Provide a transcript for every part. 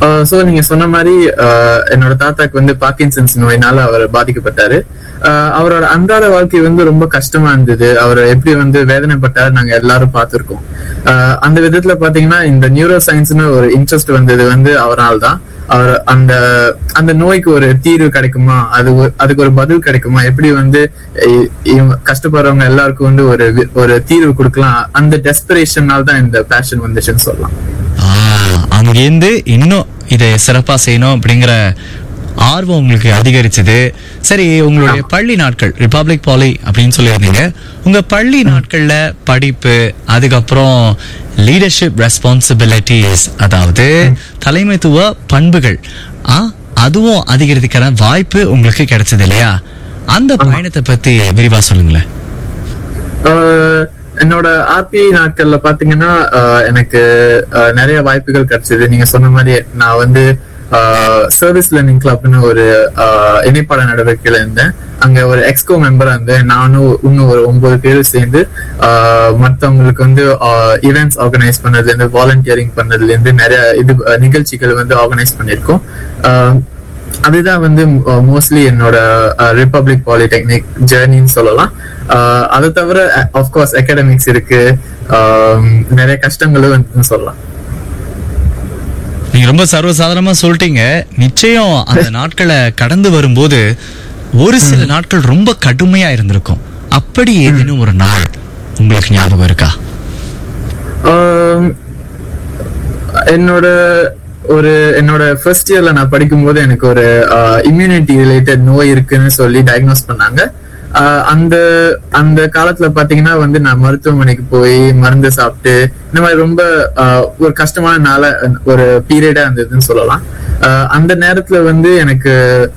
so நீங்க சொன்ன மாதிரி ஆஹ் என்னோட தாத்தாக்கு வந்து பார்க்கின்சன்ஸ் நோயினால அவர் பாதிக்கப்பட்டாரு ஆஹ் அவரோட அன்றாட வாழ்க்கை வந்து ரொம்ப கஷ்டமா இருந்தது அவர் எப்படி வந்து வேதனைப்பட்டாரு நாங்க எல்லாரும் பார்த்திருக்கோம் ஆஹ் அந்த விதத்துல பாத்தீங்கன்னா இந்த நியூரோ சயின்ஸ்னு ஒரு இன்ட்ரெஸ்ட் வந்தது வந்து அவரால் தான் அவர் அந்த அந்த நோய்க்கு ஒரு தீர்வு கிடைக்குமா அது ஒரு- அதுக்கு ஒரு பதில் கிடைக்குமா எப்படி வந்து இ- இவங்க கஷ்டப்படுறவங்க எல்லாருக்கும் வந்து ஒரு வி- ஒரு தீர்வு கொடுக்கலாம் அந்த டெஸ்பிரேஷனால் தான் இந்த பேஷன் வந்துச்சுன்னு சொல்லலாம் ஆ, அங்கேருந்து இன்னும் இதை சிறப்பா செய்யணும் அப்படிங்கிற ஆர்வம் உங்களுக்கு அதிகரிச்சது சரி உங்களுடைய பள்ளி நாட்கள் ரிபப்ளிக் பாலி அப்படின்னு சொல்லியிருந்தீங்க உங்க பள்ளி நாட்கள்ல படிப்பு அதுக்கப்புறம் லீடர்ஷிப் ரெஸ்பான்சிபிலிட்டிஸ் அதாவது தலைமைத்துவ பண்புகள் ஆ அதுவும் அதிகரிக்கிறதுக்கான வாய்ப்பு உங்களுக்கு கிடைச்சது இல்லையா அந்த பயணத்தை பத்தி விரிவா சொல்லுங்களேன் ஆஹ் என்னோட ஆர்பி நாட்கள்ல பாத்தீங்கன்னா ஆஹ் எனக்கு ஆஹ் நிறைய வாய்ப்புகள் கிடைச்சது நீங்க சொன்ன மாதிரி நான் வந்து சர்வீஸ் லேர்னிங் கிளப்னு ஒரு ஆஹ் இணைப்பாட நடவடிக்கையில இருந்தேன் அங்க ஒரு எக்ஸ்கோ மெம்பரா இருந்தேன் நானும் இன்னும் ஒரு ஒன்பது பேர் சேர்ந்து ஆஹ் மத்தவங்களுக்கு வந்து ஈவெண்ட்ஸ் ஆர்கனைஸ் பண்ணதுல இருந்து வாலண்டியரிங் பண்ணதுல இருந்து நிறைய இது ஆஹ் நிகழ்ச்சிகள் வந்து ஆர்கனைஸ் பண்ணியிருக்கோம் ஆஹ் அதுதான் வந்து மோஸ்ட்லி என்னோட ரிப்பப்ளிக் பாலிடெக்னிக் ஜேர்னின்னு சொல்லலாம் அஹ் அதை தவிர ஆஃப்கோர்ஸ் அகாடமிக்ஸ் இருக்கு அஹ் நிறைய கஷ்டங்களும் வந்து சொல்லலாம் நீங்க ரொம்ப சர்வசாதாரணமா சொல்லிட்டீங்க நிச்சயம் அந்த நாட்களை கடந்து வரும்போது ஒரு சில நாட்கள் ரொம்ப கடுமையா இருந்திருக்கும் அப்படி ஏதேனும் ஒரு நாள் உங்களுக்கு ஞாபகம் இருக்கா ஆம், என்னோட ஒரு என்னோட ஃபர்ஸ்ட் இயர்ல நான் படிக்கும்போது எனக்கு ஒரு இம்யூனிட்டி ரிலேட்டட் நோய் இருக்குன்னு சொல்லி டயக்னோஸ் பண்ணாங்க ஆஹ் அந்த அந்த காலத்துல பாத்தீங்கன்னா வந்து நான் மருத்துவமனைக்கு போய் மருந்து சாப்பிட்டு இந்த மாதிரி ரொம்ப ஆஹ் ஒரு கஷ்டமான நாள ஒரு பீரியடா இருந்ததுன்னு சொல்லலாம் ஆஹ் அந்த நேரத்துல வந்து எனக்கு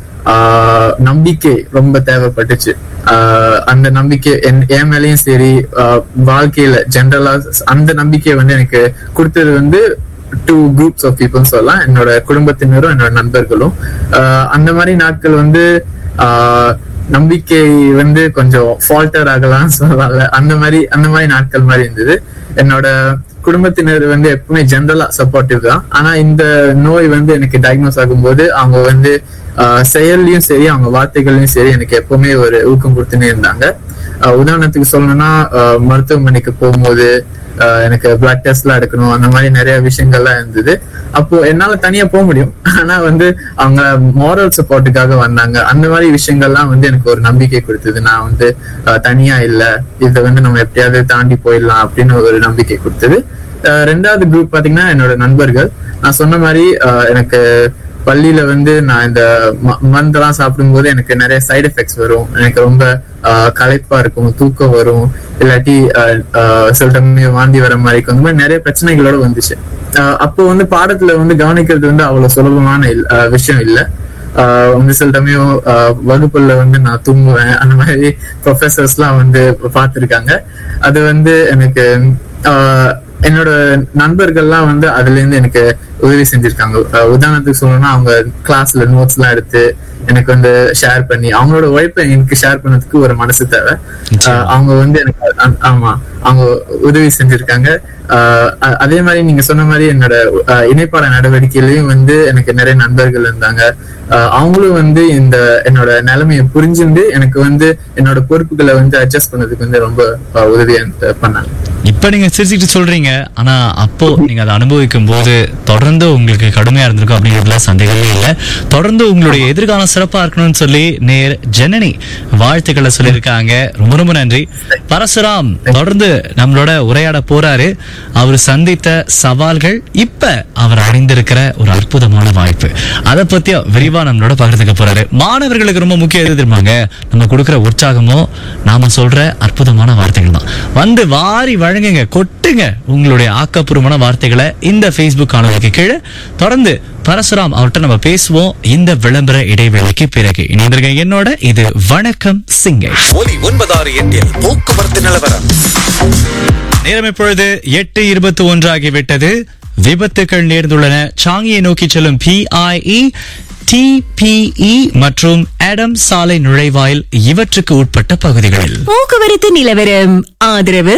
ஆஹ் நம்பிக்கை ரொம்ப தேவைப்பட்டுச்சு ஆஹ் அந்த நம்பிக்கை என் என் மேலயும் சரி ஆஹ் வாழ்க்கையில ஜென்ரலா அந்த நம்பிக்கையை வந்து எனக்கு கொடுத்தது வந்து டூ குரூப்ஸ் ஆஃப் பீப்புள்னு சொல்லலாம் என்னோட குடும்பத்தினரும் என்னோட நண்பர்களும் ஆஹ் அந்த மாதிரி நாட்கள் வந்து ஆஹ் நம்பிக்கை வந்து கொஞ்சம் ஃபால்டர் ஆகலாம் சொல்லலாம்ல அந்த மாதிரி அந்த மாதிரி நாட்கள் மாதிரி இருந்தது என்னோட குடும்பத்தினர் வந்து எப்பவுமே ஜென்ரலா சப்போர்ட்டிவ் தான் ஆனா இந்த நோய் வந்து எனக்கு டயக்னோஸ் ஆகும்போது அவங்க வந்து ஆஹ் செயல்லயும் சரி அவங்க வார்த்தைகள்லயும் சரி எனக்கு எப்பவுமே ஒரு ஊக்கம் கொடுத்துனே இருந்தாங்க ஆஹ் உதாரணத்துக்கு சொல்லணும்னா ஆஹ் மருத்துவமனைக்கு போகும்போது ஆஹ் எனக்கு பிளட் டெஸ்ட் எல்லாம் எடுக்கணும் அந்த மாதிரி நிறைய விஷயங்கள்லாம் இருந்தது அப்போ என்னால தனியா போக முடியும் ஆனா வந்து அவங்க மாரல் சப்போர்ட்டுக்காக வந்தாங்க அந்த மாதிரி விஷயங்கள்லாம் வந்து எனக்கு ஒரு நம்பிக்கை கொடுத்தது நான் வந்து ஆஹ் தனியா இல்ல இதை வந்து நம்ம எப்படியாவது தாண்டி போயிடலாம் அப்படின்னு ஒரு நம்பிக்கை கொடுத்தது ஆஹ் ரெண்டாவது குரூப் பாத்தீங்கன்னா என்னோட நண்பர்கள் நான் சொன்ன மாதிரி ஆஹ் எனக்கு பள்ளியில வந்து நான் இந்த ம- மருந்தெல்லாம் சாப்பிடும்போது எனக்கு நிறைய சைடு எஃபெக்ட்ஸ் வரும் எனக்கு ரொம்ப ஆஹ் களைப்பா இருக்கும் தூக்கம் வரும் இல்லாட்டி ஆஹ் ஆஹ் சில டைம் வாந்தி வர மாதிரி இருக்கும் அந்த மாதிரி நிறைய பிரச்சனைகளோட வந்துச்சு ஆஹ் அப்போ வந்து பாடத்துல வந்து கவனிக்கிறது வந்து அவ்வளவு சுலபமான இல்ல- ஆஹ் விஷயம் இல்ல ஆஹ் வந்து சில சமயம் ஆஹ் வகுப்புல வந்து நான் தூங்குவேன் அந்த மாதிரி ப்ரொஃபசர்ஸ் எல்லாம் வந்து பார்த்திருக்காங்க அது வந்து எனக்கு ஆஹ் என்னோட நண்பர்கள்லாம் வந்து அதுல இருந்து எனக்கு உதவி செஞ்சிருக்காங்க ஆஹ் உதாரணத்துக்கு சொல்லணும்னா அவங்க கிளாஸ்ல நோட்ஸ் எல்லாம் எடுத்து எனக்கு வந்து ஷேர் பண்ணி அவங்களோட உழைப்பை எனக்கு ஷேர் பண்ணதுக்கு ஒரு மனசு தேவை ஆஹ் அவங்க வந்து எனக்கு அ- ஆமா அவங்க உதவி செஞ்சிருக்காங்க ஆஹ் அ- அதே மாதிரி நீங்க சொன்ன மாதிரி என்னோட ஆஹ் இணைப்பாட நடவடிக்கையிலயும் வந்து எனக்கு நிறைய நண்பர்கள் இருந்தாங்க ஆஹ் அவங்களும் வந்து இந்த என்னோட நிலைமையை புரிஞ்சுண்டு எனக்கு வந்து என்னோட பொறுப்புகளை வந்து அட்ஜஸ்ட் பண்ணதுக்கு வந்து ரொம்ப ஆஹ் உதவியா இருந்து- பண்ணாங்க இப்ப நீங்க சிரிச்சுட்டு சொல்றீங்க ஆனா அப்போ நீங்க அதை அனுபவிக்கும் போது தொடர்ந்து உங்களுக்கு கடுமையா இருந்திருக்கும் அப்படிங்கிறதுல சந்தேகமே இல்லை தொடர்ந்து உங்களுடைய எதிர்காலம் சிறப்பா இருக்கணும்னு சொல்லி நேர் ஜனனி வாழ்த்துக்களை சொல்லியிருக்காங்க ரொம்ப ரொம்ப நன்றி பரசுராம் தொடர்ந்து நம்மளோட உரையாட போறாரு அவர் சந்தித்த சவால்கள் இப்ப அவர் அறிந்திருக்கிற ஒரு அற்புதமான வாய்ப்பு அதை பத்தி விரிவா நம்மளோட பகிர்ந்துக்க போறாரு மாணவர்களுக்கு ரொம்ப முக்கியம் எது தெரியுமாங்க நம்ம கொடுக்கிற உற்சாகமோ நாம சொல்ற அற்புதமான வார்த்தைகள் தான் வந்து வாரி வழங்குங்க கொட்டுங்க உங்களுடைய ஆக்கப்பூர்வமான வார்த்தைகளை இந்த Facebook காணொலிக்கு கீழே தொடர்ந்து பரசுராம் அவர்கிட்ட நம்ம பேசுவோம் இந்த விளம்பர இடைவேளைக்கு பிறகு இணைந்திருக்க என்னோட இது வணக்கம் சிங்கை ஒலி ஒன்பதாறு எட்டில் போக்குவரத்து நிலவரம் நேரம் இப்பொழுது எட்டு இருபத்தி ஒன்று ஆகிவிட்டது விபத்துக்கள் நேர்ந்துள்ளன சாங்கியை நோக்கி செல்லும் பிஐஇ டிபிஇ மற்றும் அடம் சாலை நுழைவாயில் இவற்றுக்கு உட்பட்ட பகுதிகளில் போக்குவரத்து நிலவரம் ஆதரவு